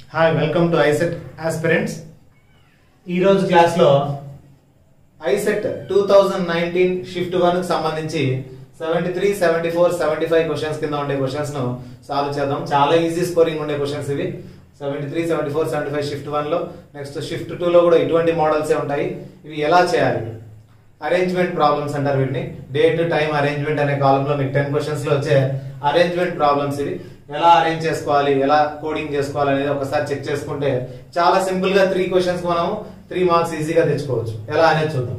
Hi welcome to ICET aspirants ఈరోజు క్లాస్లో ICET two thousand nineteen shift one కి సంబంధించి seventy three seventy four seventy five questions కింద ఉండే క్వశ్చన్స్ ను సాల్వ్ చేద్దాం చాలా ఈజీ స్కోరింగ్ ఉండే క్వశ్చన్స్ ఇవి seventy three seventy four seventy five shift one లో నెక్స్ట్ షిఫ్ట్ టూ లో కూడా ఇటువంటి మోడల్స్ ఉంటాయి ఇవి ఎలా చేయాలి అరేంజ్మెంట్ ప్రాబ్లమ్స్ అంటారు వీటిని డేట్ టైం అరేంజ్మెంట్ అనే కాలంలో మీకు టెన్ క్వశ్చన్స్ లో వచ్చే అరేంజ్మెంట్ ప్రాబ్లమ్స్ ఇవి ఎలా అరేంజ్ చేసుకోవాలి ఎలా కోడింగ్ చేసుకోవాలి అనేది ఒకసారి చెక్ చేసుకుంటే చాలా సింపుల్ గా త్రీ క్వశ్చన్స్ మనం త్రీ మార్క్స్ ఈజీగా తెచ్చుకోవచ్చు ఎలా అనేది చూద్దాం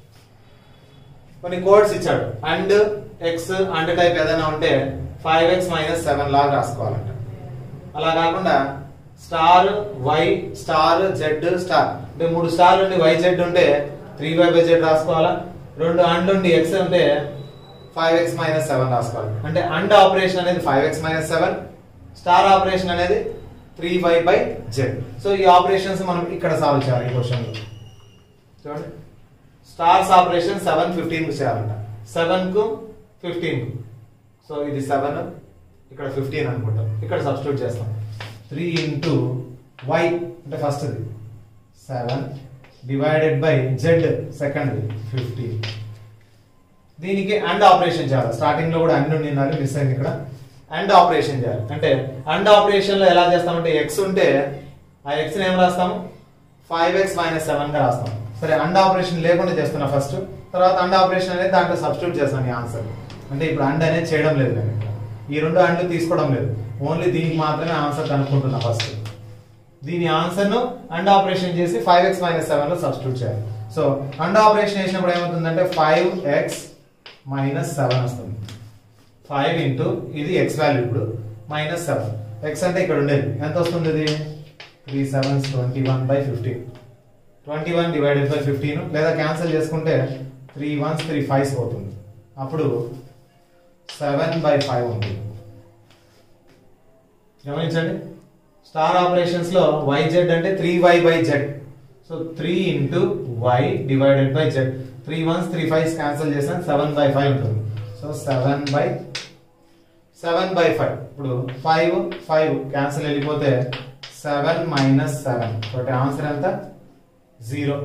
కొన్ని కోడ్స్ ఇచ్చాడు అండ్ ఎక్స్ అండ్ టైప్ ఏదైనా ఉంటే ఫైవ్ ఎక్స్ మైనస్ సెవెన్ లాగా రాసుకోవాలంట అలా కాకుండా star Y star Z star అంటే మూడు స్టార్లు ఉండి వై జెడ్ ఉంటే త్రీ వై బై జెడ్ రాసుకోవాలా రెండు అండ్ ఉండి ఎక్స్ ఉంటే ఫైవ్ ఎక్స్ మైనస్ సెవెన్ రాసుకోవాలి అంటే అండ్ ఆపరేషన్ అనేది five X minus seven star operation అనేది three Y by Z so ఈ ఆపరేషన్స్ మనం ఇక్కడ సాల్వ్ చేయాలి ఈ క్వశ్చన్ లో చూడండి స్టార్స్ ఆపరేషన్ సెవెన్ ఫిఫ్టీన్ కు చేయాలంట సెవెన్ కు ఫిఫ్టీన్ కు సో ఇది సెవెన్ ఇక్కడ ఫిఫ్టీన్ అనుకుంటాం ఇక్కడ సబ్స్టిట్యూట్ చేస్తాం త్రీ ఇంటూ వై అంటే ఫస్ట్ ఇది seven divided by Z second fifteen దీనికి అండ్ ఆపరేషన్ చేయాలి స్టార్టింగ్ లో కూడా అండ్ ఉండాలి మిస్ అయింది ఇక్కడ అండ్ ఆపరేషన్ చేయాలి అంటే అండ్ ఆపరేషన్ లో ఎలా చేస్తామంటే ఎక్స్ ఉంటే ఆ ఎక్స్ ఏం రాస్తాము ఫైవ్ ఎక్స్ మైనస్ సెవెన్ గా రాస్తాం సరే అండ్ ఆపరేషన్ లేకుండా చేస్తున్నా ఫస్ట్ తర్వాత అండ్ ఆపరేషన్ అనేది దాంట్లో సబ్స్టిట్యూట్ చేస్తాను ఈ ఆన్సర్ అంటే ఇప్పుడు అండ్ అనేది చేయడం లేదు నేను ఇక్కడ. ఈ రెండు అండ్ తీసుకోవడం లేదు ఓన్లీ దీనికి మాత్రమే ఆన్సర్ కనుక్కుంటున్నా ఫస్ట్ దీని ఆన్సర్ ను అండ్ ఆపరేషన్ చేసి ఫైవ్ ఎక్స్ మైనస్ సెవెన్ లో సబ్స్టిట్యూట్ చేయాలి సో అండ్ ఆపరేషన్ చేసినప్పుడు ఏమవుతుందంటే ఫైవ్ ఎక్స్ మైనస్ సెవెన్ వస్తుంది ఫైవ్ ఇంటూ ఇది ఎక్స్ వాల్యూ ఇప్పుడు మైనస్ సెవెన్ ఎక్స్ అంటే ఇక్కడ ఉండేది ఎంత వస్తుంది ఇది three sevens twenty one by fifteen twenty one divided by fifteen లేదా క్యాన్సిల్ చేసుకుంటే త్రీ వన్స్ త్రీ ఫైవ్స్ అవుతుంది అప్పుడు సెవెన్ బై ఫైవ్ ఉంటుంది గమనించండి స్టార్ ఆపరేషన్స్ లో వై జెడ్ అంటే three Y by Z so three into Y divided by Z three ones three fives cancel చేసాను seven by five ఉంటుంది so seven by seven by five ఇప్పుడు five five cancel వెళ్ళిపోతే seven minus seven ఒకటి answer ఎంత zero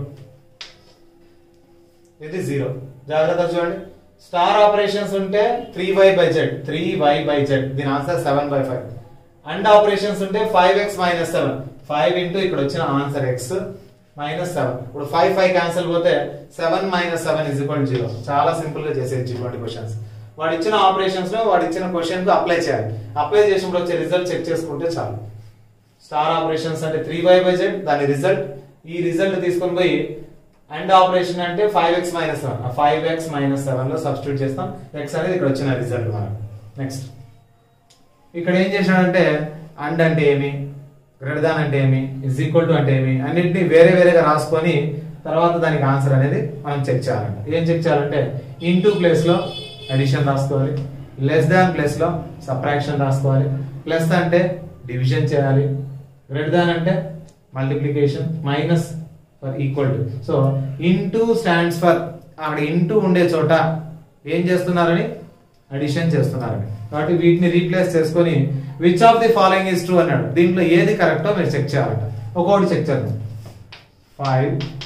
ఇది zero జాగ్రత్త చూడండి star operations ఉంటే three Y by Z three Y by Z దీని answer seven by five and operations ఉంటే five X minus seven five into ఇక్కడ వచ్చిన ఆన్సర్ ఎక్స్ మైనస్ సెవెన్ ఇప్పుడు ఫైవ్ ఫైవ్ క్యాన్సిల్ పోతే seven minus seven is equal zero చాలా simple గా చేసేయచ్చు ఇటువంటి క్వశ్చన్స్ వాడు ఇచ్చిన ఆపరేషన్స్ లో వాడు ఇచ్చిన క్వశ్చన్ కు అప్లై చేయాలి అప్లై చేసినప్పుడు వచ్చే రిజల్ట్ చెక్ చేసుకుంటే చాలు స్టార్ ఆపరేషన్స్ అంటే త్రీ వై బై జెడ్ దాని రిజల్ట్ ఈ రిజల్ట్ తీసుకొని పోయి అండ్ ఆపరేషన్ అంటే five X minus seven five X minus seven లో సబ్స్టిట్యూట్ చేస్తాం ఎక్స్ అనేది ఇక్కడ వచ్చిన రిజల్ట్ మనకు నెక్స్ట్ ఇక్కడ ఏం చేశాడంటే అండ్ అంటే ఏమి గ్రేటర్ దాన్ అంటే ఏమి ఇజ్ ఈక్వల్ టు అంటే ఏమి అన్నింటినీ వేరే వేరేగా రాసుకొని తర్వాత దానికి ఆన్సర్ అనేది మనం చెక్ చేయాలంట ఏం చెక్ చేయాలంటే ఇంటూ ప్లేస్ లో అడిషన్ రాసుకోవాలి లెస్ దాన్ ప్లేస్ లో సబ్ట్రాక్షన్ రాసుకోవాలి ప్లస్ అంటే డివిజన్ చేయాలి గ్రేటర్ దాన్ అంటే multiplication minus for equal to so into stands for అక్కడ ఇంటూ ఉండే చోట ఏం చేస్తున్నారని అడిషన్ చేస్తున్నారని కాబట్టి వీటిని రీప్లేస్ చేసుకొని which of the following is true అన్నాడు దీంట్లో ఏది కరెక్టో మీరు చెక్ చేయాలంట ఒక్కొక్కటి చెక్ చేద్దాం ఫైవ్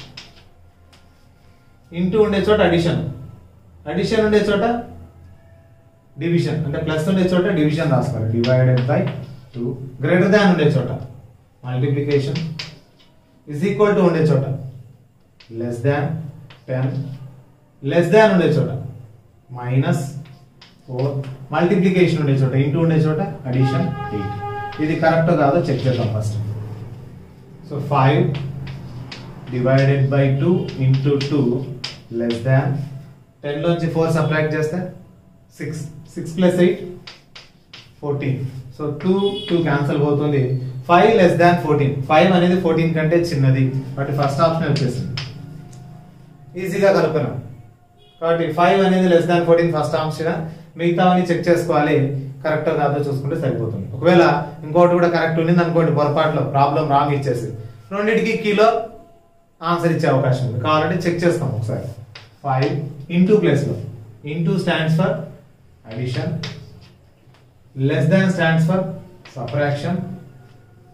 ఇంటూ ఉండే చోట అడిషన్ అడిషన్ ఉండే చోట డివిజన్ అంటే ప్లస్ ఉండే చోట డివిజన్ రాసుకోవాలి divided by two greater than ఉండే చోట మల్టిప్లికేషన్ ఇజ్ ఈక్వల్ టు ఉండే చోట less than ten less than ఉండే చోట మైనస్ ఫోర్ మల్టిప్లికేషన్ ఉండే చోట ఇంటూ ఉండే చోట అడిషన్ ఎయిట్ ఇది కరెక్ట్ కాదో చెక్ చేద్దాం first so five divided by two into two less than ten లోంచి ఫోర్ సబ్ట్రాక్ట్ చేస్తే six six plus eight fourteen so two two cancel పోతుంది five less than fourteen five అనేది fourteen కంటే చిన్నది కాబట్టి ఫస్ట్ ఆప్షన్ వచ్చేసింది ఈజీగా కనుక్కున్నాం కాబట్టి ఫైవ్ అనేది less than fourteen first option మిగతావన్నీ చెక్ చేసుకోవాలి కరెక్ట్ కాదో చూసుకుంటే సరిపోతుంది ఒకవేళ ఇంకోటి కూడా కరెక్ట్ ఉంది అనుకోండి పొరపాటులో ప్రాబ్లం రాంగ్ ఇచ్చేసి రెండింటికి కీలో ఆన్సర్ ఇచ్చే అవకాశం ఉంది కావాలంటే చెక్ చేస్తాం ఒకసారి ఫైవ్ ఇంటూ ప్లేస్ లో into stands for addition less than stands for subtraction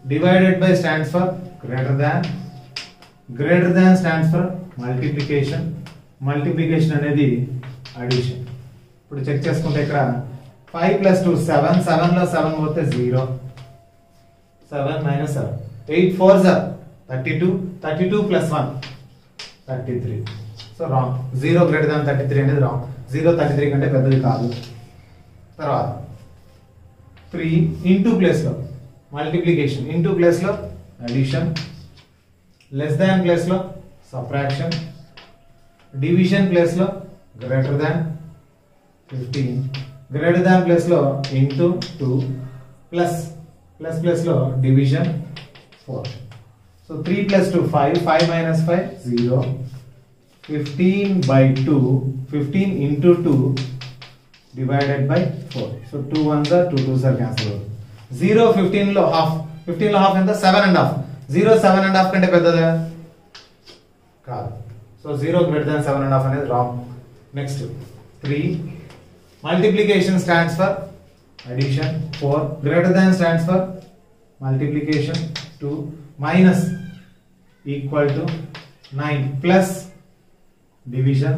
divided by stands for greater than greater than stands for multiplication multiplication అనేది అడిషన్ ఇప్పుడు చెక్ చేసుకుంటే ఇక్కడ five plus two seven seven లో seven పోతే zero seven minus seven eight four sir thirty two thirty two plus one thirty three so wrong zero greater than thirty three అనేది wrong zero thirty three కంటే పెద్దది కాదు తర్వాత three into ప్లేస్లో multiplication into ప్లేస్లో addition less than ప్లేస్లో subtraction division ప్లేస్లో greater than fifteen greater than ప్లేస్లో ఇంటూ టూ ప్లస్ ప్లస్ ప్లేస్లో division four so three plus two five five minus five zero fifteen by two fifteen into two divided by four so two one sir two two sir cancel అవుతుంది zero fifteen లో half fifteen లో half ఎంత seven and half zero seven and half కంటే పెద్దదా కాదు so zero greater than seven and half అనేది wrong next three multiplication stands for addition four greater than stands for multiplication two minus equal to nine plus division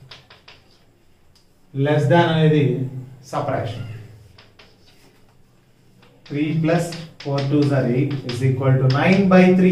less than అనేది separation three plus four two sir eight is equal to nine by three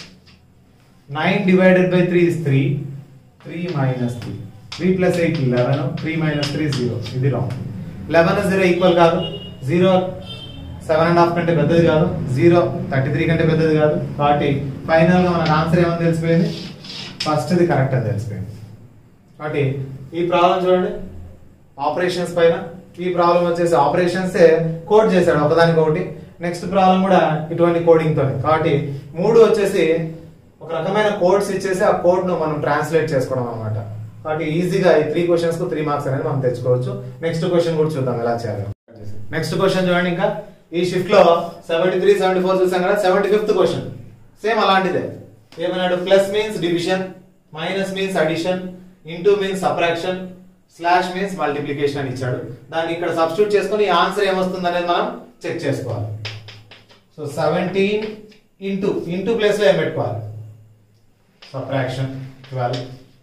nine divided by three is three three minus three three plus eight eleven three minus three zero ఇది wrong eleven zero equal కాదు zero seven and half కంటే పెద్దది కాదు zero thirty three కంటే పెద్దది కాదు కాబట్టి final గా మనకు ఆన్సర్ ఏమని తెలిసిపోయింది ఫస్ట్ ఇది కరెక్ట్ అని తెలిసిపోయింది కాబట్టి ఈ ప్రాబ్లం చూడండి ఆపరేషన్స్ పైన ఈ ప్రాబ్లం వచ్చేసి ఆపరేషన్స్ కోడ్ చేశాడు ఒకదానికి ఒకటి నెక్స్ట్ ప్రాబ్లం కూడా ఇటువంటి కోడింగ్ తోనే కాబట్టి మూడు వచ్చేసి ఒక రకమైన కోడ్స్ ఇచ్చేసి ఆ కోడ్ ను మనం ట్రాన్స్లేట్ చేసుకోవడం అనమాట కాబట్టి ఈజీగా ఈ త్రీ క్వశ్చన్స్ కు త్రీ మార్క్స్ అనేది మనం తెచ్చుకోవచ్చు నెక్స్ట్ క్వశ్చన్ కూడా చూద్దాం ఎలా చేయాలి నెక్స్ట్ క్వశ్చన్ చూడండి ఇంకా ఈ షిఫ్ట్ లో సెవెంటీ త్రీ సెవెంటీ ఫోర్ చూసాం కదా సెవెంటీ ఫిఫ్త్ క్వశ్చన్ సేమ్ అలాంటిదే ఏమన్నాడు plus means division minus means addition into means subtraction slash means multiplication అని ఇచ్చాడు దాన్ని ఇక్కడ సబ్స్టిట్యూట్ చేసుకొని ఆన్సర్ ఏమొస్తుంది అనేది మనం చెక్ చేసుకోవాలి so seventeen into into place లో ఏం పెట్టుకోవాలి సబ్ట్రాక్షన్ ట్వెల్వ్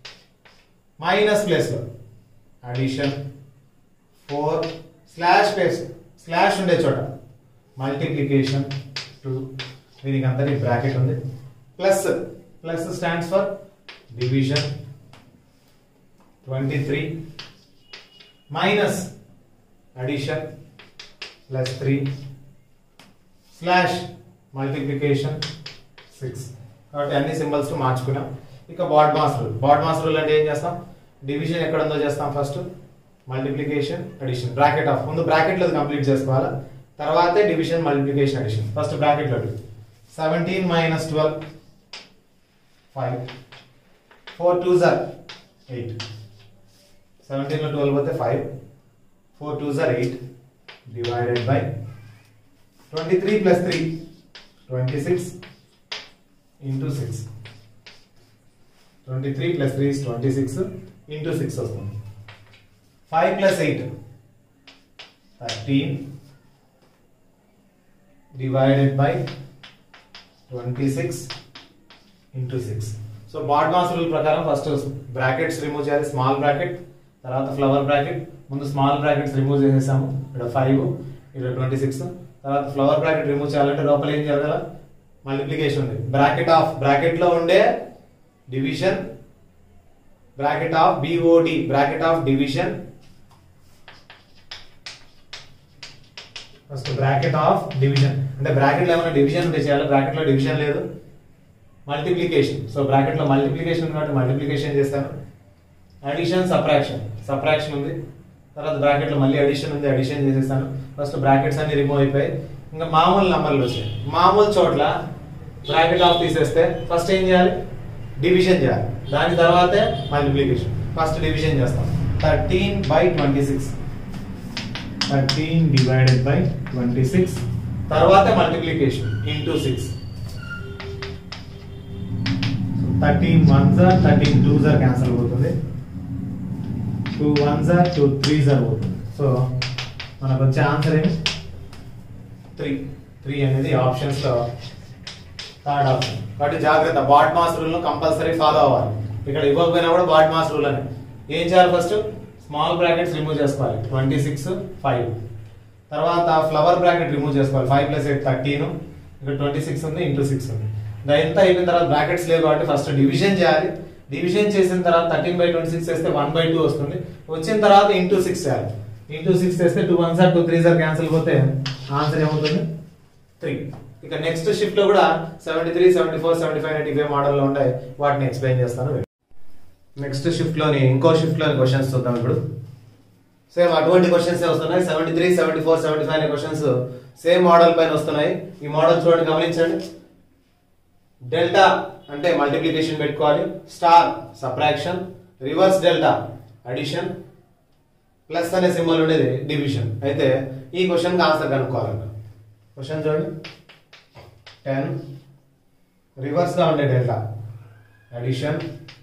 మైనస్ ప్లేస్ లో addition four slash place slash ఉండే చోట మల్టిప్లికేషన్ టూ దీనికి అంతటి బ్రాకెట్ ఉంది plus plus stands for division twenty three minus addition plus three slash multiplication six కాబట్టి అన్ని సింబల్స్ మార్చుకున్నాం ఇక BODMAS rule BODMAS rule అంటే ఏం చేస్తాం డివిజన్ ఎక్కడ ఉందో చేస్తాం first multiplication addition bracket of ముందు బ్రాకెట్ లో కంప్లీట్ చేసుకోవాలి తర్వాతే division multiplication addition first bracket లో seventeen minus twelve five four two జార్ ఎయిట్ సెవెంటీన్ లో ట్వెల్వ్ పోతే ఫైవ్ ఫోర్ టూ జార్ eight divided by twenty three plus three twenty six into six twenty three plus three twenty six into six వస్తుంది five plus eight thirteen divided by twenty six into six so BODMAS rule ప్రకారం first brackets remove చేయాలి small bracket తర్వాత flower bracket ముందు small brackets remove చేసేసాము ఇక్కడ five ఇక్కడ twenty six తర్వాత flower bracket remove చేయాలంటే లోపల ఏం చేయాలి కదా మల్టిప్లికేషన్ ఉంది బ్రాకెట్ ఆఫ్ బ్రాకెట్ లో ఉండే division bracket of BOD bracket of division first bracket of division అంటే బ్రాకెట్ లో ఏమైనా డివిజన్ ఉంటే చేయాలి బ్రాకెట్ లో డివిజన్ లేదు మల్టిప్లికేషన్ సో బ్రాకెట్ లో మల్టిప్లికేషన్ ఉంది కాబట్టి మల్టిప్లికేషన్ చేస్తాను అడిషన్ సప్రాక్షన్ సప్రాక్షన్ ఉంది తర్వాత బ్రాకెట్ లో మళ్ళీ అడిషన్ ఉంది అడిషన్ చేసేస్తాను ఫస్ట్ బ్రాకెట్స్ అన్ని రిమూవ్ అయిపోయి ఇంకా మామూలు నంబర్లు వచ్చాయి మామూలు చోట్ల బ్రాకెట్ ఆఫ్ తీసేస్తే ఫస్ట్ ఏం చేయాలి డివిజన్ చేయాలి దాని తర్వాతే మల్టిప్లికేషన్ ఫస్ట్ డివిజన్ చేస్తాం thirteen by twenty six thirteen divided by twenty six తర్వాత multiplication into six thirteen one జార్ థర్టీన్ టూ జార్ క్యాన్సల్ అవుతుంది టూ వన్ జార్ టూ త్రీ జార్ అవుతుంది సో మనకు వచ్చే ఆన్సర్ ఏమి త్రీ త్రీ అనేది ఆప్షన్స్ లో థర్డ్ ఆప్షన్ కాబట్టి జాగ్రత్త బాట్ మాస్ రూల్ ను కంపల్సరీ ఫాలో అవ్వాలి ఇక్కడ ఇవ్వకపోయినా కూడా బాట్ మాస్ రూల్ అని ఏం చేయాలి ఫస్ట్ స్మాల్ బ్రాకెట్స్ రిమూవ్ చేసుకోవాలి ట్వంటీ సిక్స్ ఫైవ్ తర్వాత ఫ్లవర్ బ్రాకెట్ రిమూవ్ చేసుకోవాలి ఫైవ్ ప్లస్ ఎయిట్ థర్టీన్ ఇక్కడ ట్వంటీ సిక్స్ ఉంది ఇంటూ సిక్స్ ఉంది ఇదంతా అయిపోయిన తర్వాత బ్రాకెట్స్ లేవు కాబట్టి ఫస్ట్ డివిజన్ చేయాలి డివిజన్ చేసిన తర్వాత థర్టీన్ బై ట్వంటీ సిక్స్ చేస్తే వన్ బై టూ వస్తుంది వచ్చిన తర్వాత ఇంటూ సిక్స్ చేయాలి ఇంటూ సిక్స్ చేస్తే two one sir two three సార్ క్యాన్సిల్ పోతే ఆన్సర్ ఏమవుతుంది త్రీ ఇక నెక్స్ట్ షిఫ్ట్ లో కూడా seventy three seventy four seventy five eighty five మోడల్లో ఉంటాయి వాటిని ఎక్స్ప్లెయిన్ చేస్తాను నెక్స్ట్ షిఫ్ట్ లోని ఇంకో షిఫ్ట్ లోని క్వశ్చన్స్ చూద్దాం ఇప్పుడు సేమ్ అటువంటి క్వశ్చన్స్ వస్తున్నాయి seventy three seventy four seventy five questions same model పైన వస్తున్నాయి ఈ మోడల్ చూడండి గమనించండి డెల్టా అంటే మల్టిప్లికేషన్ పెట్టుకోవాలి star subtraction reverse delta addition plus అనే సింబల్ ఉండేది డివిజన్ అయితే ఈ క్వశ్చన్ కి ఆన్సర్ కనుక్కోవాలంట క్వశ్చన్ చూడండి టెన్ రివర్స్ గా ఉండే డెల్టా అడిషన్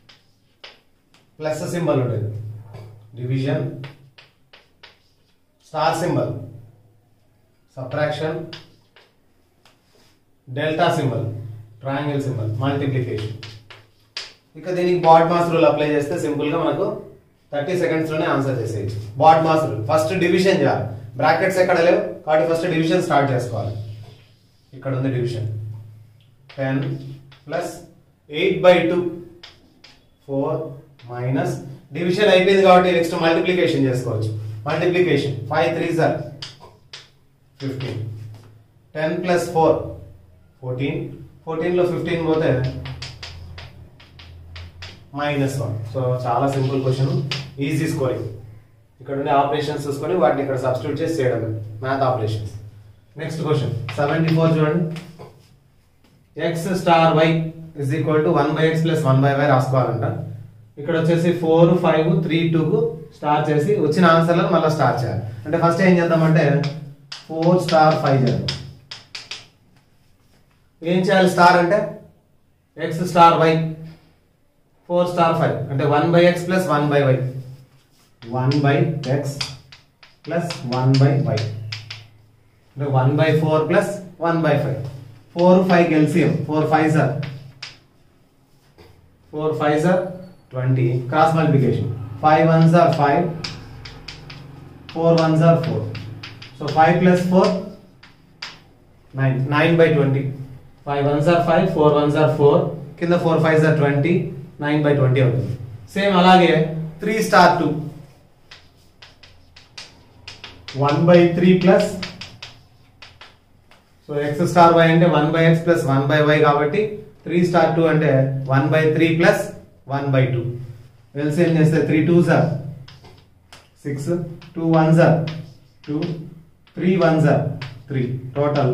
ప్లస్ సింబల్ ఉండేది division star symbol subtraction delta symbol triangle symbol multiplication ఇక దీనికి బాడ్ మాస్ రూల్ అప్లై చేస్తే సింపుల్ గా మనకు థర్టీ సెకండ్స్ లోనే ఆన్సర్ చేసేయచ్చు BODMAS rule first division చేయాలి బ్రాకెట్స్ ఎక్కడ లేవు కాబట్టి ఫస్ట్ డివిజన్ స్టార్ట్ చేసుకోవాలి ఇక్కడ ఉంది division ten plus eight by two four minus division అయిపోయింది కాబట్టి నెక్స్ట్ మల్టిప్లికేషన్ చేసుకోవచ్చు మల్టిప్లికేషన్ ఫైవ్ త్రీ సార్ fifteen ten plus four fourteen ఫోర్టీన్లో ఫిఫ్టీన్ పోతే మైనస్ వన్ సో చాలా సింపుల్ క్వశ్చన్ ఈజీ స్కోరింగ్ ఇక్కడ ఉండే ఆపరేషన్స్ చూసుకొని వాటిని ఇక్కడ సబ్స్టిట్యూట్ చేసి చేయడం math operations next question seventy four చూడండి X star Y is equal to one by X plus one by Y రాసుకోవాలంట ఇక్కడ వచ్చేసి four five three two star చేసి వచ్చిన ఆన్సర్లను మళ్ళీ స్టార్ చేయాలి అంటే ఫస్ట్ ఏం చేద్దామంటే ఫోర్ స్టార్ ఫైవ్ చేద్దాం ఏం చేయాలి స్టార్ అంటే X star Y four star five అంటే one by X plus one by Y one by X plus one by Y అంటే one by four plus one by five four five LCM four five సార్ four five సార్ twenty cross multiplication five one సార్ five four one సార్ four so five plus four nine nine by twenty five one సార్ five four one సార్ four కింద four five సార్ twenty nine by twenty అవుతుంది same అలాగే three star two one by three plus so X star Y అంటే one by X plus one by Y కాబట్టి three star two అంటే one by three plus one by two LCM చేస్తే three two సార్ six two one sir two three one సార్ three total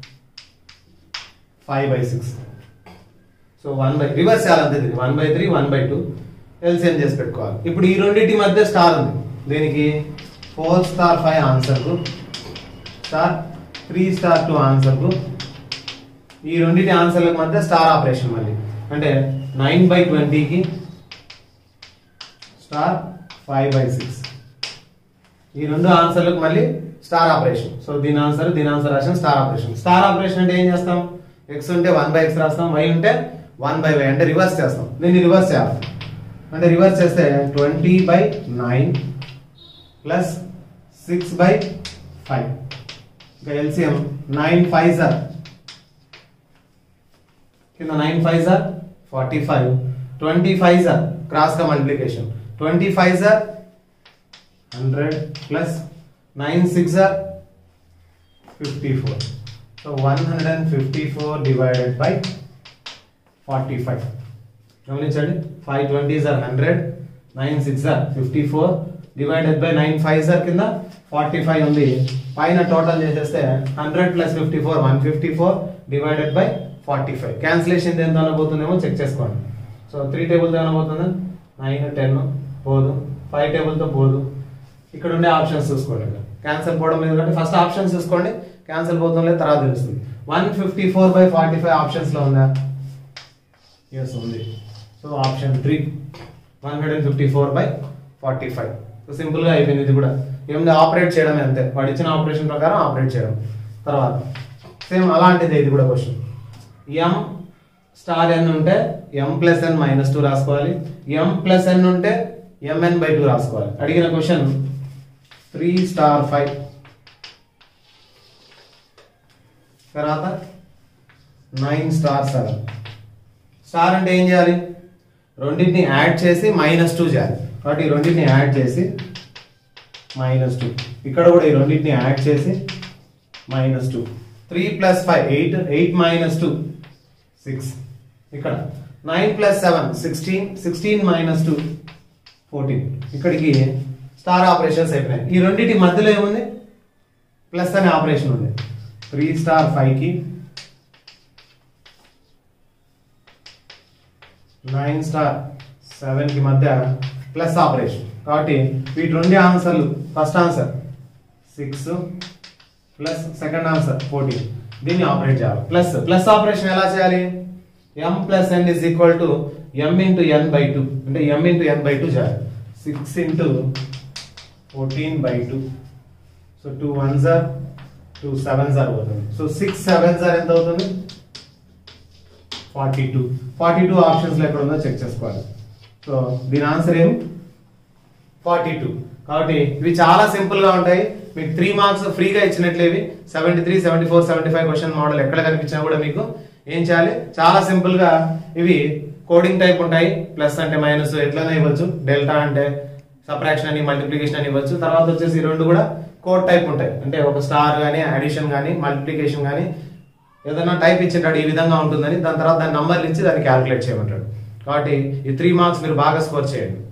five by six so one by reverse చేయాలంతే దీన్ని one by three one by two LCM చేసి పెట్టుకోవాలి ఇప్పుడు ఈ రెండింటి మధ్య స్టార్ ఉంది దీనికి ఫోర్ స్టార్ ఫైవ్ ఆన్సర్కు స్టార్ త్రీ స్టార్ టూ ఆన్సర్కు ఈ రెండింటి ఆన్సర్లకు మధ్య స్టార్ ఆపరేషన్ మళ్ళీ అంటే నైన్ బై ట్వంటీకి స్టార్ ఫైవ్ బై సిక్స్ ఈ రెండు ఆన్సర్లకు మళ్ళీ స్టార్ ఆపరేషన్ సో దీని ఆన్సర్ దీని ఆన్సర్ రాసిన స్టార్ ఆపరేషన్ స్టార్ ఆపరేషన్ అంటే ఏం చేస్తాం ఎక్స్ ఉంటే వన్ బై ఎక్స్ రాస్తాం వై ఉంటే వన్ బై వై అంటే రివర్స్ చేస్తాం దీన్ని రివర్స్ చేయాలి అంటే రివర్స్ చేస్తే twenty by nine plus six by five ఇంకా ఎల్సిఎం నైన్ ఫైవ్ సార్ కింద నైన్ ఫైవ్ సార్ ఫార్టీ ఫైవ్ ట్వంటీ ఫైవ్ సార్ క్రాస్ గా మల్టిప్లికేషన్ ట్వంటీ ఫైవ్ సార్ హండ్రెడ్ ప్లస్ నైన్ సిక్స్ సార్ fifty four so one hundred and fifty four divided by forty five గమనించండి five twenty సార్ hundred nine six సార్ fifty four divided by nine five సార్ కింద forty five ఉంది పైన total చేసేస్తే hundred plus fifty four one fifty four divided by forty five cancellation ఎంత అనబోతుందేమో చెక్ చేసుకోండి సో త్రీ టేబుల్తో అనబోతుంది నైన్ టెన్ పోదు ఫైవ్ టేబుల్తో పోదు ఇక్కడ ఉండే ఆప్షన్స్ చూసుకోండి క్యాన్సిల్ పోవడం లేదు కాబట్టి ఫస్ట్ ఆప్షన్స్ చూసుకోండి క్యాన్సిల్ పోతాం లేదు తర్వాత తెలుస్తుంది one fifty four by forty five options లో ఉందా ఎస్ ఉంది so option three one hundred and fifty four by forty five so simple గా అయిపోయింది ఇది కూడా ఏముంది ఆపరేట్ చేయడమే అంతే వాడు ఇచ్చిన ఆపరేషన్ ప్రకారం ఆపరేట్ చేయడం తర్వాత సేమ్ అలాంటిది ఇది కూడా క్వశ్చన్ ఎం స్టార్ ఎన్ ఉంటే M plus N minus two రాసుకోవాలి ఎం ప్లస్ ఎన్ ఉంటే ఎంఎన్ బై టూ రాసుకోవాలి అడిగిన క్వశ్చన్ త్రీ స్టార్ ఫైవ్ తర్వాత నైన్ స్టార్ సెవెన్ స్టార్ అంటే ఏం చేయాలి రెండింటిని యాడ్ చేసి మైనస్ టూ చేయాలి కాబట్టి ఈ రెండింటిని యాడ్ చేసి మైనస్ టూ ఇక్కడ కూడా ఈ రెండింటిని యాడ్ చేసి minus two three plus five eight eight minus two six ఇక్కడ nine plus seven sixteen sixteen minus two fourteen ఇక్కడికి స్టార్ ఆపరేషన్స్ అయిపోయినాయి ఈ రెండింటి మధ్యలో ఏముంది ప్లస్ అనే ఆపరేషన్ ఉంది త్రీ స్టార్ ఫైవ్కి నైన్ స్టార్ సెవెన్ కి మధ్య ప్లస్ ఆపరేషన్ కాబట్టి వీటి రెండు ఆన్సర్లు first answer six plus second answer fourteen దీన్ని ఆపరేట్ చేయాలి ప్లస్ ప్లస్ ఆపరేషన్ ఎలా చేయాలి M plus N is equal to M into N by two M into into N by టూ చేయాలి six into fourteen by two so two one జార్ two seven జార్ అవుతుంది so six seven జార్ ఎంత అవుతుంది ఫార్టీ టూ ఫార్టీ టూ ఆప్షన్స్లో ఎక్కడ ఉందో చెక్ చేసుకోవాలి సో దీని ఆన్సర్ ఏమి ఫార్టీ టూ కాబట్టి ఇవి చాలా సింపుల్ గా ఉంటాయి మీకు త్రీ మార్క్స్ ఫ్రీగా ఇచ్చినట్లేవి seventy three seventy four seventy five question model ఎక్కడ కనిపించినా కూడా మీకు ఏం చేయాలి చాలా సింపుల్ గా ఇవి కోడింగ్ టైప్ ఉంటాయి ప్లస్ అంటే మైనస్ ఎట్లనే ఇవ్వచ్చు డెల్టా అంటే సప్రాక్షన్ అని మల్టిప్లికేషన్ అని ఇవ్వచ్చు తర్వాత వచ్చేసి ఈ రెండు కూడా కోడ్ టైప్ ఉంటాయి అంటే ఒక స్టార్ కానీ అడిషన్ కానీ మల్టిప్లికేషన్ కానీ ఏదైనా టైప్ ఇచ్చింటాడు ఈ విధంగా ఉంటుందని దాని తర్వాత దాని నంబర్లు ఇచ్చి దాన్ని క్యాలిక్యులేట్ చేయమంటాడు కాబట్టి ఈ త్రీ మార్క్స్ మీరు బాగా స్కోర్ చేయండి